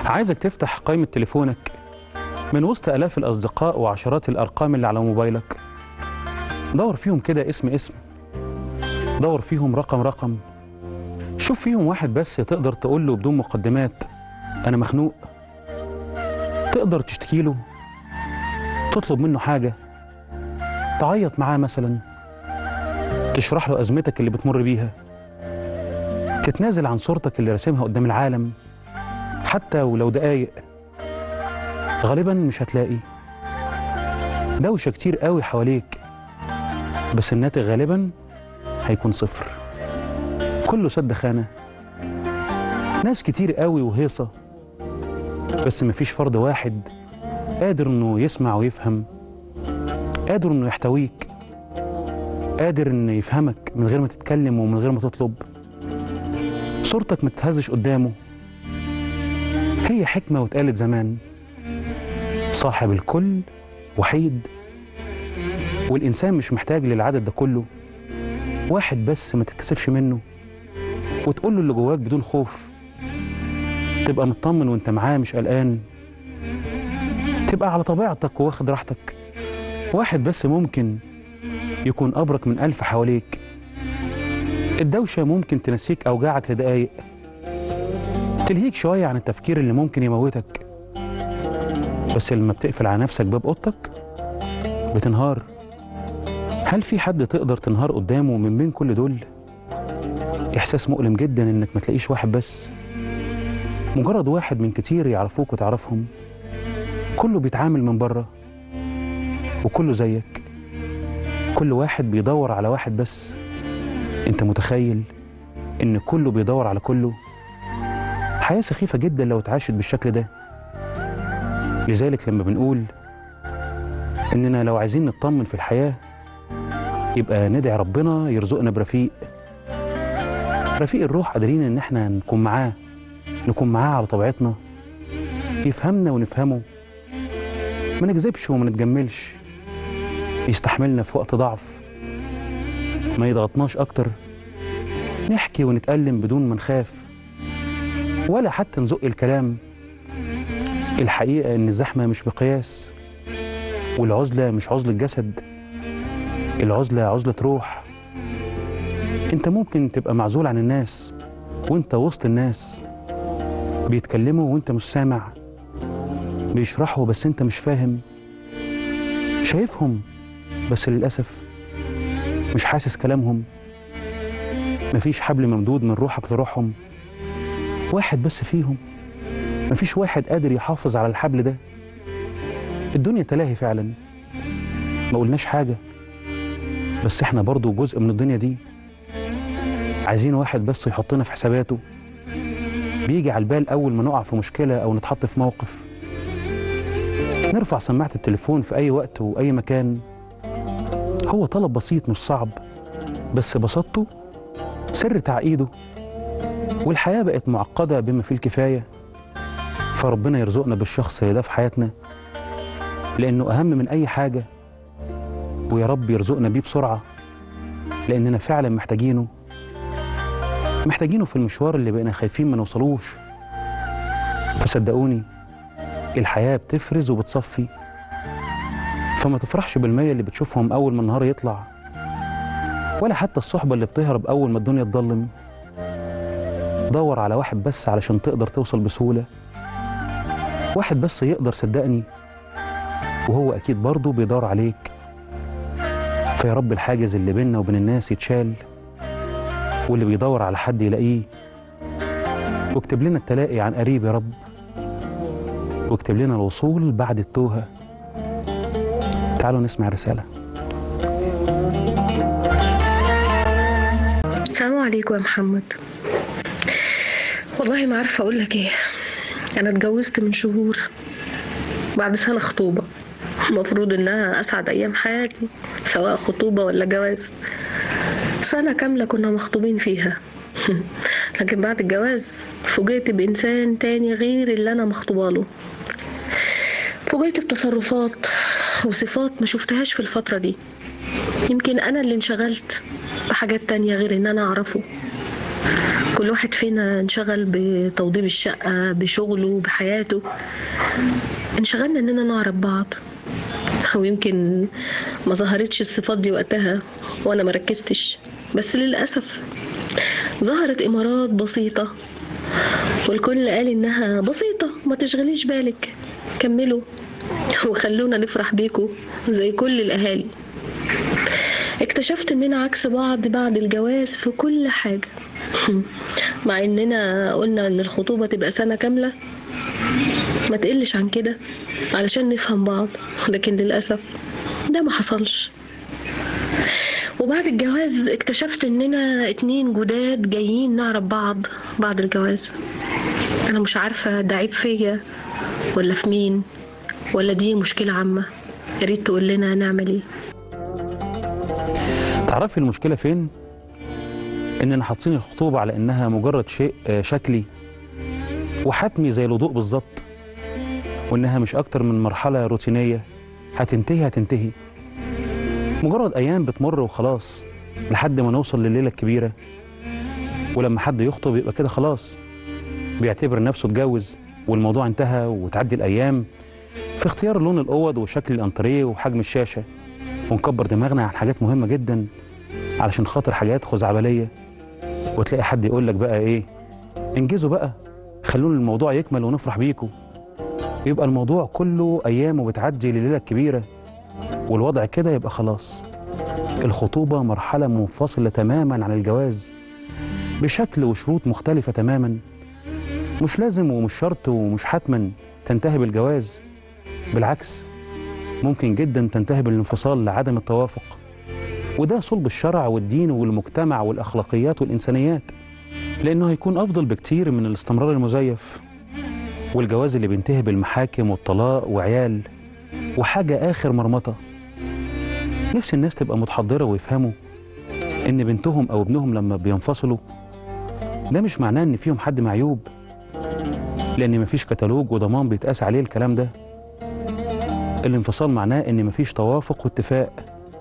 عايزك تفتح قائمة تليفونك من وسط آلاف الأصدقاء وعشرات الأرقام اللي على موبايلك دور فيهم كده اسم اسم دور فيهم رقم رقم شوف فيهم واحد بس تقدر تقول له بدون مقدمات أنا مخنوق تقدر تشتكي له تطلب منه حاجة تعيط معاه مثلا تشرح له أزمتك اللي بتمر بيها تتنازل عن صورتك اللي راسمها قدام العالم حتى ولو دقايق غالبا مش هتلاقي دوشة كتير قوي حواليك بس الناتج غالبا هيكون صفر كله سد خانة ناس كتير قوي وهيصة بس مفيش فرد واحد قادر انه يسمع ويفهم قادر انه يحتويك قادر انه يفهمك من غير ما تتكلم ومن غير ما تطلب صورتك ما تتهزش قدامه هي حكمة واتقالت زمان صاحب الكل وحيد والإنسان مش محتاج للعدد ده كله واحد بس ما تتكسفش منه وتقول له اللي جواك بدون خوف تبقى مطمن وانت معاه مش قلقان تبقى على طبيعتك واخد راحتك واحد بس ممكن يكون أبرك من ألف حواليك الدوشة ممكن تنسيك أوجاعك لدقايق تلهيك شوية عن التفكير اللي ممكن يموتك بس لما بتقفل على نفسك باب أوضتك بتنهار هل في حد تقدر تنهار قدامه من بين كل دول؟ إحساس مؤلم جدا إنك ما تلاقيش واحد بس مجرد واحد من كتير يعرفوك وتعرفهم كله بيتعامل من بره وكله زيك كل واحد بيدور على واحد بس انت متخيل ان كله بيدور على كله حياة سخيفة جدا لو اتعاشت بالشكل ده لذلك لما بنقول اننا لو عايزين نطمن في الحياة يبقى ندعي ربنا يرزقنا برفيق رفيق الروح قادرين ان احنا نكون معاه نكون معاه على طبيعتنا يفهمنا ونفهمه ما نكذبش وما نتجملش يستحملنا في وقت ضعف ما يضغطناش اكتر نحكي ونتألم بدون ما نخاف ولا حتى نزق الكلام الحقيقة إن الزحمة مش بقياس والعزلة مش عزلة جسد العزلة عزلة روح انت ممكن تبقى معزول عن الناس وانت وسط الناس بيتكلموا وانت مش سامع بيشرحوا بس انت مش فاهم شايفهم بس للأسف مش حاسس كلامهم مفيش حبل ممدود من روحك لروحهم واحد بس فيهم مفيش واحد قادر يحافظ على الحبل ده الدنيا تلاهي فعلا ما قلناش حاجة بس احنا برضو جزء من الدنيا دي عايزين واحد بس يحطنا في حساباته بيجي على البال أول ما نقع في مشكلة أو نتحط في موقف نرفع سماعة التليفون في أي وقت وأي مكان هو طلب بسيط مش صعب بس بساطته سر تعقيده والحياة بقت معقدة بما فيه الكفاية فربنا يرزقنا بالشخص ده في حياتنا لأنه أهم من أي حاجة ويا رب يرزقنا بيه بسرعة لأننا فعلا محتاجينه محتاجينه في المشوار اللي بقينا خايفين ما نوصلوش فصدقوني الحياة بتفرز وبتصفي فما تفرحش بالمية اللي بتشوفهم أول ما النهار يطلع ولا حتى الصحبة اللي بتهرب أول ما الدنيا تضلم دور على واحد بس علشان تقدر توصل بسهولة واحد بس يقدر صدقني وهو أكيد برضه بيدور عليك فيا رب الحاجز اللي بيننا وبين الناس يتشال واللي بيدور على حد يلاقيه واكتب لنا التلاقي عن قريب يا رب واكتب لنا الوصول بعد التوهة تعالوا نسمع رسالة السلام عليكم يا محمد والله ما عارفه اقول لك ايه انا اتجوزت من شهور بعد سنه خطوبه المفروض انها اسعد ايام حياتي سواء خطوبه ولا جواز سنه كامله كنا مخطوبين فيها لكن بعد الجواز فوجئت بانسان تاني غير اللي انا مخطوبه له فوجئت بتصرفات وصفات ما شفتهاش في الفتره دي يمكن انا اللي انشغلت بحاجات تانية غير ان انا اعرفه كل واحد فينا انشغل بتوضيب الشقة بشغله بحياته انشغلنا اننا نعرف بعض ويمكن ما ظهرتش الصفات دي وقتها وانا ما ركزتش بس للاسف ظهرت امارات بسيطه والكل قال انها بسيطه ما تشغليش بالك كملوا وخلونا نفرح بيكوا زي كل الاهالي اكتشفت اننا عكس بعض بعد الجواز في كل حاجه مع اننا قلنا ان الخطوبه تبقى سنه كامله ما تقلش عن كده علشان نفهم بعض لكن للأسف ده ما حصلش وبعد الجواز اكتشفت اننا اتنين جداد جايين نعرف بعض بعد الجواز انا مش عارفة ده عيب فيا ولا في مين ولا دي مشكلة عامة يا ريت تقول لنا نعمل ايه تعرفي المشكلة فين؟ إننا حاطين الخطوبة على إنها مجرد شيء آه، شكلي وحتمي زي الوضوء بالظبط وإنها مش أكتر من مرحلة روتينية هتنتهي هتنتهي مجرد أيام بتمر وخلاص لحد ما نوصل لليلة الكبيرة ولما حد يخطب يبقى كده خلاص بيعتبر نفسه اتجوز والموضوع انتهى وتعدي الأيام في اختيار لون الأوض وشكل الأنتريه وحجم الشاشة ونكبر دماغنا عن حاجات مهمة جدا علشان خاطر حاجات خزعبلية وتلاقي حد يقول لك بقى ايه انجزوا بقى خلونا الموضوع يكمل ونفرح بيكم يبقى الموضوع كله ايام وبتعدي لليلة الكبيرة والوضع كده يبقى خلاص الخطوبة مرحلة منفصلة تماما عن الجواز بشكل وشروط مختلفة تماما مش لازم ومش شرط ومش حتما تنتهي بالجواز بالعكس ممكن جدا تنتهي بالانفصال لعدم التوافق وده صلب الشرع والدين والمجتمع والأخلاقيات والإنسانيات لأنه هيكون أفضل بكتير من الاستمرار المزيف والجواز اللي بينتهي بالمحاكم والطلاق وعيال وحاجة آخر مرمطة نفس الناس تبقى متحضرة ويفهموا إن بنتهم أو ابنهم لما بينفصلوا ده مش معناه إن فيهم حد معيوب لأن مفيش كتالوج وضمان بيتقاس عليه الكلام ده الانفصال معناه ان مفيش توافق واتفاق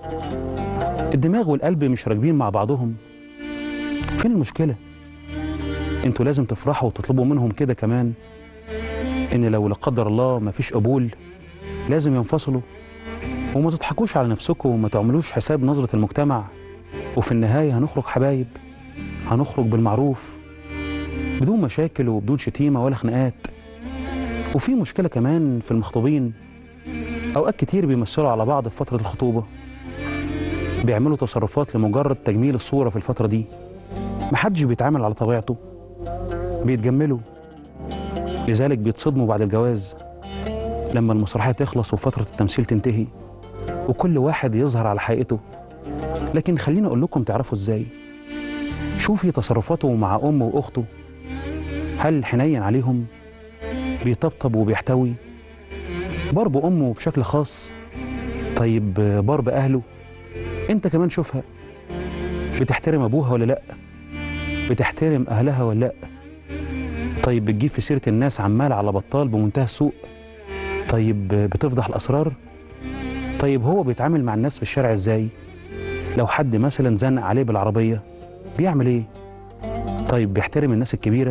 الدماغ والقلب مش راكبين مع بعضهم فين المشكله انتوا لازم تفرحوا وتطلبوا منهم كده كمان ان لو لا قدر الله مفيش قبول لازم ينفصلوا وما تضحكوش على نفسكم وما تعملوش حساب نظره المجتمع وفي النهايه هنخرج حبايب هنخرج بالمعروف بدون مشاكل وبدون شتيمه ولا خناقات وفي مشكله كمان في المخطوبين أوقات كتير بيمثلوا على بعض في فترة الخطوبة بيعملوا تصرفات لمجرد تجميل الصورة في الفترة دي محدش بيتعامل على طبيعته بيتجملوا لذلك بيتصدموا بعد الجواز لما المسرحية تخلص وفترة التمثيل تنتهي وكل واحد يظهر على حقيقته لكن خليني أقول لكم تعرفوا إزاي شوفي تصرفاته مع أمه وأخته هل حنين عليهم بيطبطب وبيحتوي ضرب امه بشكل خاص طيب ضرب اهله انت كمان شوفها بتحترم ابوها ولا لا بتحترم اهلها ولا لا طيب بتجيب في سيره الناس عمال على بطال بمنتهى السوء طيب بتفضح الاسرار طيب هو بيتعامل مع الناس في الشارع ازاي لو حد مثلا زنق عليه بالعربيه بيعمل ايه طيب بيحترم الناس الكبيره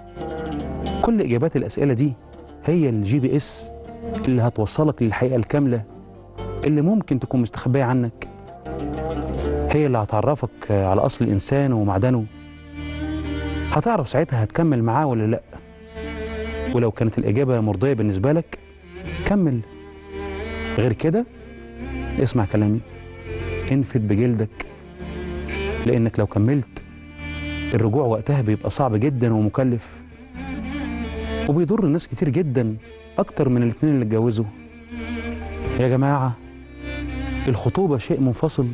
كل اجابات الاسئله دي هي الجي بي اس اللي هتوصلك للحقيقة الكاملة اللي ممكن تكون مستخبية عنك هي اللي هتعرفك على أصل الإنسان ومعدنه هتعرف ساعتها هتكمل معاه ولا لأ ولو كانت الإجابة مرضية بالنسبة لك كمل غير كده اسمع كلامي انفد بجلدك لأنك لو كملت الرجوع وقتها بيبقى صعب جدا ومكلف وبيضر ناس كتير جدا أكتر من الاتنين اللي اتجوزوا يا جماعة الخطوبة شيء منفصل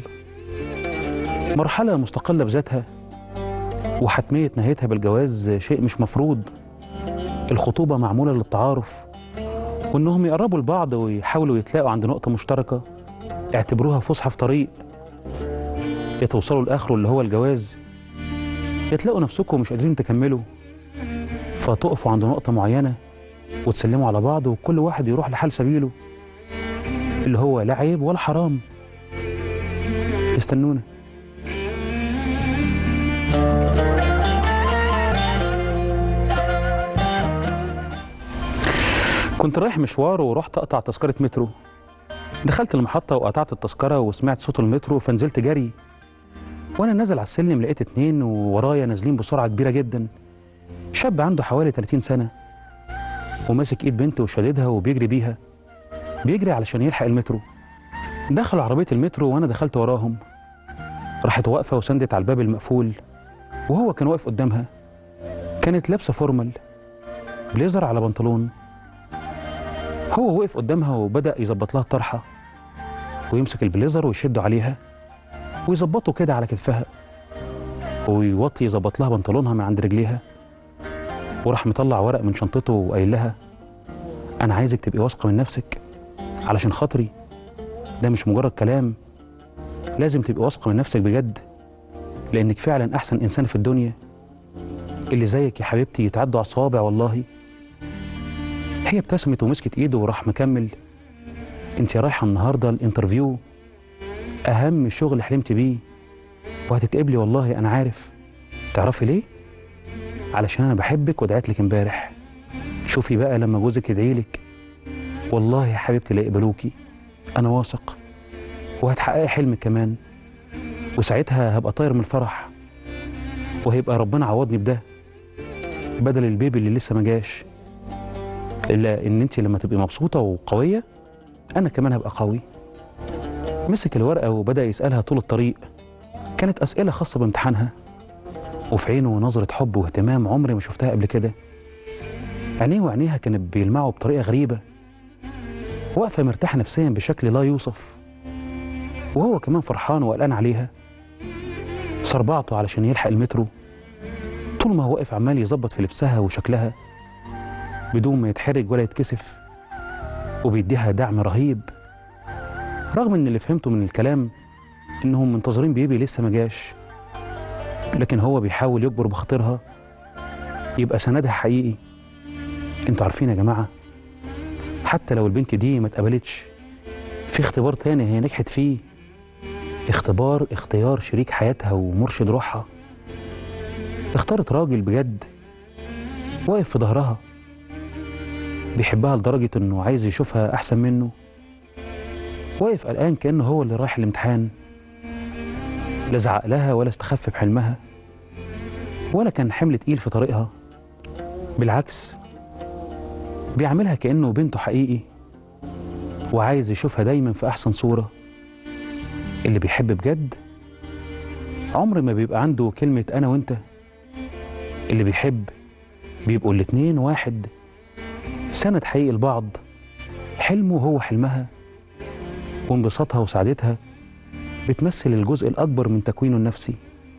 مرحلة مستقلة بذاتها وحتمية نهايتها بالجواز شيء مش مفروض الخطوبة معمولة للتعارف وإنهم يقربوا لبعض ويحاولوا يتلاقوا عند نقطة مشتركة اعتبروها فسحة في طريق يا توصلوا لآخره اللي هو الجواز يا تلاقوا نفسكم مش قادرين تكملوا فتقفوا عند نقطة معينة وتسلموا على بعض وكل واحد يروح لحال سبيله اللي هو لا عيب ولا حرام استنونا كنت رايح مشوار ورحت اقطع تذكره مترو دخلت المحطه وقطعت التذكره وسمعت صوت المترو فنزلت جري وانا نازل على السلم لقيت اتنين وورايا نازلين بسرعه كبيره جدا شاب عنده حوالي 30 سنه وماسك ايد بنت وشاددها وبيجري بيها بيجري علشان يلحق المترو دخلوا عربيه المترو وانا دخلت وراهم راحت واقفه وسندت على الباب المقفول وهو كان واقف قدامها كانت لابسه فورمال بليزر على بنطلون هو وقف قدامها وبدأ يظبط لها الطرحة ويمسك البليزر ويشده عليها ويظبطه كده على كتفها ويوطي يظبط لها بنطلونها من عند رجليها وراح مطلع ورق من شنطته وقايل لها أنا عايزك تبقي واثقة من نفسك علشان خاطري ده مش مجرد كلام لازم تبقي واثقة من نفسك بجد لأنك فعلا أحسن إنسان في الدنيا اللي زيك يا حبيبتي يتعدوا على الصوابع والله هي ابتسمت ومسكت ايده وراح مكمل انت رايحه النهارده الانترفيو اهم شغل حلمت بيه وهتتقبلي والله انا عارف تعرفي ليه علشان انا بحبك ودعيت لك امبارح شوفي بقى لما جوزك يدعي لك والله يا حبيبتي لا يقبلوكي انا واثق وهتحققي حلمك كمان وساعتها هبقى طاير من الفرح وهيبقى ربنا عوضني بده بدل البيبي اللي لسه ما جاش الا ان انت لما تبقي مبسوطه وقويه انا كمان هبقى قوي مسك الورقه وبدا يسالها طول الطريق كانت اسئله خاصه بامتحانها وفي عينه نظره حب واهتمام عمري ما شفتها قبل كده عينيه وعينيها كانت بيلمعوا بطريقه غريبه واقفه مرتاحه نفسيا بشكل لا يوصف وهو كمان فرحان وقلقان عليها صربعته علشان يلحق المترو طول ما هو واقف عمال يظبط في لبسها وشكلها بدون ما يتحرج ولا يتكسف وبيديها دعم رهيب رغم ان اللي فهمته من الكلام انهم منتظرين بيبي لسه ما جاش لكن هو بيحاول يجبر بخاطرها يبقى سندها حقيقي انتوا عارفين يا جماعه حتى لو البنت دي ما اتقبلتش في اختبار تاني هي نجحت فيه اختبار اختيار شريك حياتها ومرشد روحها اختارت راجل بجد واقف في ظهرها بيحبها لدرجة إنه عايز يشوفها أحسن منه واقف قلقان كأنه هو اللي رايح الامتحان لا زعق لها ولا استخف بحلمها ولا كان حمل تقيل في طريقها بالعكس بيعملها كأنه بنته حقيقي وعايز يشوفها دايما في أحسن صورة اللي بيحب بجد عمر ما بيبقى عنده كلمة أنا وأنت اللي بيحب بيبقوا الاتنين واحد سند حقيقي لبعض حلمه هو حلمها وانبساطها وسعادتها بتمثل الجزء الأكبر من تكوينه النفسي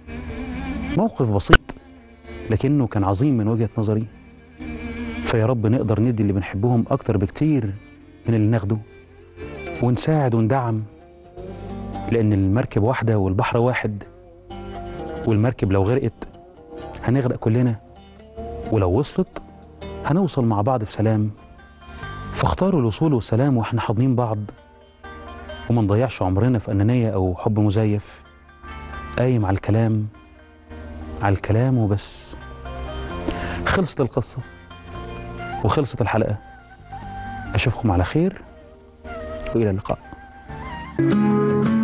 موقف بسيط لكنه كان عظيم من وجهة نظري فيا رب نقدر ندي اللي بنحبهم أكتر بكتير من اللي ناخده ونساعد وندعم لأن المركب واحدة والبحر واحد والمركب لو غرقت هنغرق كلنا ولو وصلت هنوصل مع بعض في سلام فاختاروا الوصول والسلام واحنا حاضنين بعض وما نضيعش عمرنا في أنانية أو حب مزيف قايم على الكلام على الكلام وبس خلصت القصة وخلصت الحلقة أشوفكم على خير وإلى اللقاء